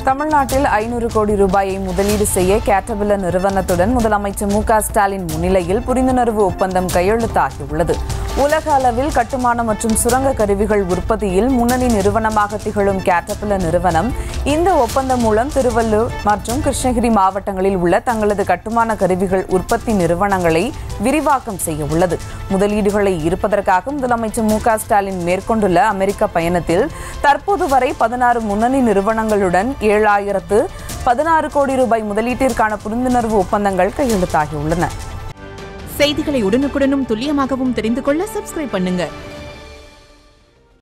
தமிழ்நாட்டில் ஐநூறு கோடி ரூபாயை முதலீடு செய்ய கேட்டபில்லர் நிறுவனத்துடன் முதலமைச்சர் மு க ஸ்டாலின் முன்னிலையில் புரிந்துணர்வு ஒப்பந்தம் கையெழுத்தாகியுள்ளது உலக அளவில் கட்டுமான மற்றும் சுரங்க கருவிகள் உற்பத்தியில் முன்னணி நிறுவனமாக திகழும் கேட்டபில்லர் நிறுவனம் இந்த ஒப்பந்தம் மூலம் திருவள்ளூர் மற்றும் கிருஷ்ணகிரி மாவட்டங்களில் உள்ள தங்களது கட்டுமான கருவிகள் உற்பத்தி நிறுவனங்களை விரிவாக்கம் செய்ய உள்ளது முதலீடுகளை ஈர்ப்பதற்காக முதலமைச்சர் மு க ஸ்டாலின் மேற்கொண்டுள்ள அமெரிக்க பயணத்தில் தற்போது வரை பதினாறு முன்னணி நிறுவனங்களுடன் ஏழாயிரத்து பதினாறு கோடி ரூபாய் முதலீட்டிற்கான புரிந்துணர்வு ஒப்பந்தங்கள் கையெழுத்தாகியுள்ளன செய்திகளை உடனுக்குடனும் துல்லியமாகவும் தெரிந்து கொள்ள சப்ஸ்கிரைப் பண்ணுங்க